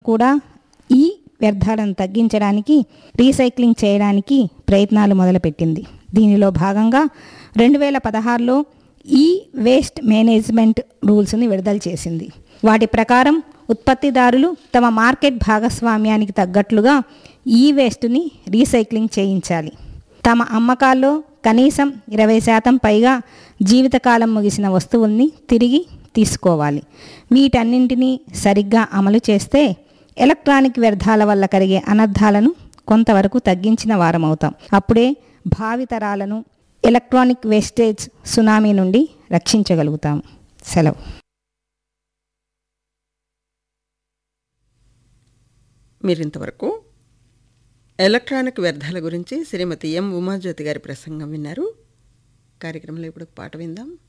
కూడా ఈ వ్యర్థాలను తగ్గించడానికి రీసైక్లింగ్ చేయడానికి ప్రయత్నాలు మొదలుపెట్టింది దీనిలో భాగంగా రెండు వేల పదహారులో ఈ వేస్ట్ మేనేజ్మెంట్ రూల్స్ని విడుదల చేసింది వాటి ప్రకారం ఉత్పత్తిదారులు తమ మార్కెట్ భాగస్వామ్యానికి తగ్గట్లుగా ఈ వేస్ట్ని రీసైక్లింగ్ చేయించాలి తమ అమ్మకాల్లో కనీసం ఇరవై శాతం పైగా జీవితకాలం ముగిసిన వస్తువుల్ని తిరిగి తీసుకోవాలి వీటన్నింటినీ సరిగ్గా అమలు చేస్తే ఎలక్ట్రానిక్ వ్యర్థాల వల్ల కలిగే అనర్థాలను కొంతవరకు తగ్గించిన వారమవుతాం అప్పుడే భావితరాలను ఎలక్ట్రానిక్ వేస్టేజ్ సునామీ నుండి రక్షించగలుగుతాం సెలవు మీరింతవరకు ఎలక్ట్రానిక్ వ్యర్థాల గురించి శ్రీమతి ఎం ఉమాజ్యోతి గారి ప్రసంగం విన్నారు కార్యక్రమంలో ఇప్పుడు ఒక పాట విందాం